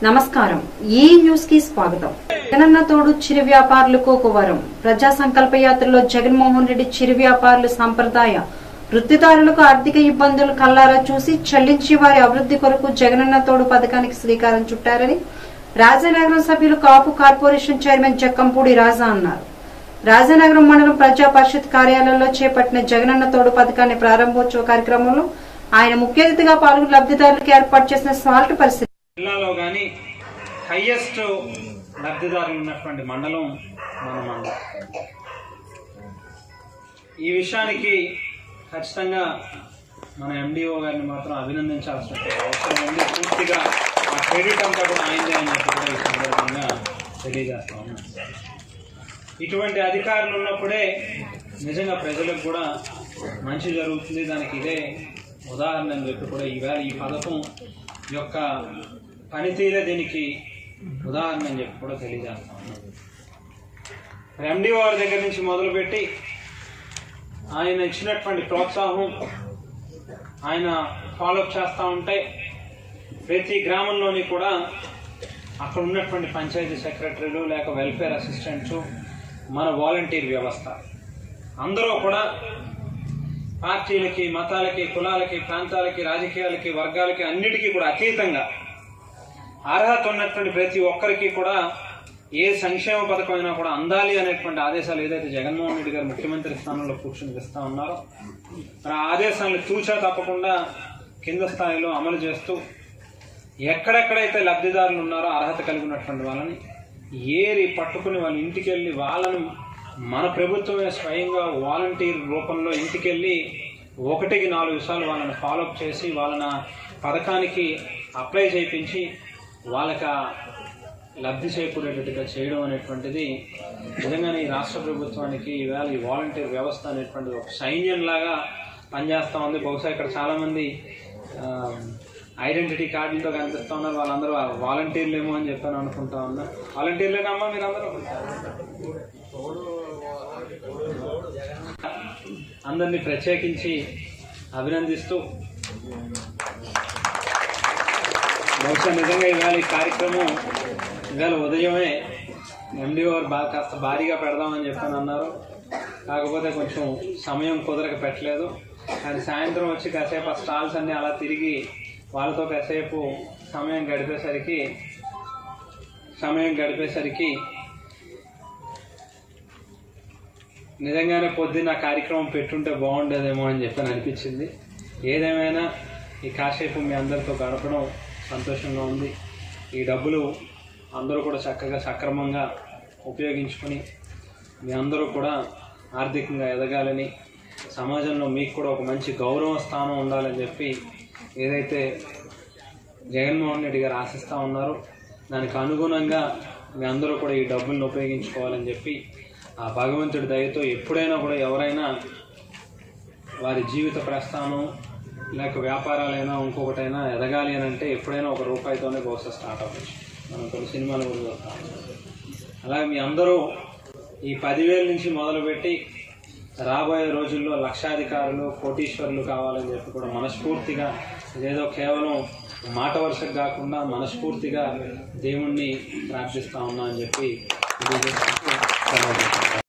నమస్కారం ఈ న్యూస్ కి స్వాగతం జగనన్న తోడు చిరు వ్యాపారులకు ఒక వరం ప్రజా సంకల్ప యాత్రలో జగన్మోహన్ రెడ్డి చిరు వ్యాపారులు సంప్రదాయ వృత్తిదారులకు ఆర్థిక ఇబ్బందులు కల్లారా చూసి చెల్లించి వారి అభివృద్ధి కొరకు జగనన్న తోడు పథకానికి శ్రీకారం చుట్టారని రాజనగరం సభ్యులు కాపు కార్పొరేషన్ చైర్మన్ జక్కంపూడి రాజా అన్నారు రాజనగరం మండలం ప్రజా పరిషత్ కార్యాలయంలో చేపట్టిన జగనన్న తోడు పథకాన్ని ప్రారంభోత్సవ కార్యక్రమంలో ఆయన ముఖ్య అతిథిగా పాల్గొని లబ్ధిదారులకు ఏర్పాటు చేసిన సాల్ట్ పరిస్థితి జిల్లాలో కానీ హయ్యెస్ట్ లబ్ధిదారులు ఉన్నటువంటి మండలం మన మండలం ఈ విషయానికి ఖచ్చితంగా మన ఎండిఓ గారిని మాత్రం అభినందించాల్సిన అవసరం ఉంది పూర్తిగా ఆ క్రెడిట్ అంతా కూడా ఆయనదే అని చెప్పి కూడా ఈ సందర్భంగా తెలియజేస్తా ఉన్నాను ఇటువంటి అధికారులు ఉన్నప్పుడే నిజంగా ప్రజలకు కూడా మంచి జరుగుతుంది దానికి ఇదే ఉదాహరణ అని చెప్పి కూడా ఈవేళ ఈ పథకం యొక్క పనితీరే దీనికి ఉదాహరణ అని చెప్పి కూడా తెలియజేస్తా ఉన్నాను ఎండి వారి దగ్గర నుంచి మొదలుపెట్టి ఆయన ఇచ్చినటువంటి ప్రోత్సాహం ఆయన ఫాలోఅప్ చేస్తూ ఉంటే ప్రతి గ్రామంలోని కూడా అక్కడ ఉన్నటువంటి పంచాయతీ సెక్రటరీలు లేక వెల్ఫేర్ అసిస్టెంట్స్ మన వాలంటీర్ వ్యవస్థ అందరూ కూడా పార్టీలకి మతాలకి కులాలకి ప్రాంతాలకి రాజకీయాలకి వర్గాలకి అన్నిటికీ కూడా అతీతంగా అర్హత ఉన్నటువంటి ప్రతి ఒక్కరికి కూడా ఏ సంక్షేమ పథకం అయినా కూడా అందాలి అనేటువంటి ఆదేశాలు ఏదైతే జగన్మోహన్ రెడ్డి గారు ముఖ్యమంత్రి స్థానంలో కూర్చుని ఇస్తా ఉన్నారో మరి ఆ ఆదేశాలను తూచా తప్పకుండా కింద స్థాయిలో అమలు చేస్తూ ఎక్కడెక్కడైతే లబ్ధిదారులు ఉన్నారో అర్హత కలిగి ఉన్నటువంటి వాళ్ళని ఏరి పట్టుకుని వాళ్ళ ఇంటికి వెళ్ళి వాళ్ళను మన ప్రభుత్వమే స్వయంగా వాలంటీర్ రూపంలో ఇంటికి వెళ్ళి ఒకటికి నాలుగు సార్లు వాళ్ళని ఫాలోఅప్ చేసి వాళ్ళని ఆ పథకానికి అప్లై చేయించి వాళ్ళకి ఆ లబ్ధి చేకూరేటట్టుగా చేయడం అనేటువంటిది నిజంగానే ఈ రాష్ట్ర ప్రభుత్వానికి ఈవేళ ఈ వాలంటీర్ వ్యవస్థ అనేటువంటిది ఒక సైన్యంలాగా పనిచేస్తూ ఉంది బహుశా ఇక్కడ చాలామంది ఆ, ఐడెంటిటీ కార్డులతో కనిపిస్తూ ఉన్నారు వాళ్ళందరూ వాలంటీర్లు ఏమో అని చెప్పాను అనుకుంటా ఉన్నా వాలంటీర్లే అమ్మా మీరందరూ అందరినీ ప్రత్యేకించి అభినందిస్తూ బహుశా నిజంగా ఇవాళ ఈ కార్యక్రమం ఇవాళ ఉదయమే ఎండి వారు బాగా కాస్త భారీగా పెడదామని చెప్పని అన్నారు కాకపోతే కొంచెం సమయం కుదరక పెట్టలేదు కానీ సాయంత్రం వచ్చి కాసేపు ఆ స్టాల్స్ అన్ని అలా తిరిగి వాళ్ళతో కాసేపు సమయం గడిపేసరికి సమయం గడిపేసరికి నిజంగానే పొద్దున్న ఆ కార్యక్రమం పెట్టుంటే బాగుండేదేమో అని చెప్పని అనిపించింది ఏదేమైనా ఈ కాసేపు మీ అందరితో గడపడం సంతోషంగా ఉంది ఈ డబ్బులు అందరూ కూడా చక్కగా సక్రమంగా ఉపయోగించుకొని మీ అందరూ కూడా ఆర్థికంగా ఎదగాలని సమాజంలో మీకు కూడా ఒక మంచి గౌరవ స్థానం ఉండాలని చెప్పి ఏదైతే జగన్మోహన్ రెడ్డి గారు ఆశిస్తూ ఉన్నారో దానికి అనుగుణంగా మీ అందరూ కూడా ఈ డబ్బులను ఉపయోగించుకోవాలని చెప్పి ఆ భగవంతుడి దయతో ఎప్పుడైనా కూడా ఎవరైనా వారి జీవిత ప్రస్థానం లేక వ్యాపారాలైనా ఇంకొకటైనా ఎదగాలి అని అంటే ఎప్పుడైనా ఒక రూపాయితోనే బహుశా స్టార్ట్ అవ్వచ్చు మనం కొన్ని సినిమాలు కూడా చూస్తాం అలాగే మీ అందరూ ఈ పదివేల నుంచి మొదలుపెట్టి రాబోయే రోజుల్లో లక్షాధికారులు కోటీశ్వరులు కావాలని చెప్పి కూడా మనస్ఫూర్తిగా ఇదేదో కేవలం మాట వరుసకు కాకుండా మనస్ఫూర్తిగా దేవుణ్ణి ప్రార్థిస్తా ఉన్నా అని చెప్పి తెలియజేసుకుంటూ సెలవు తీసుకుంటాను.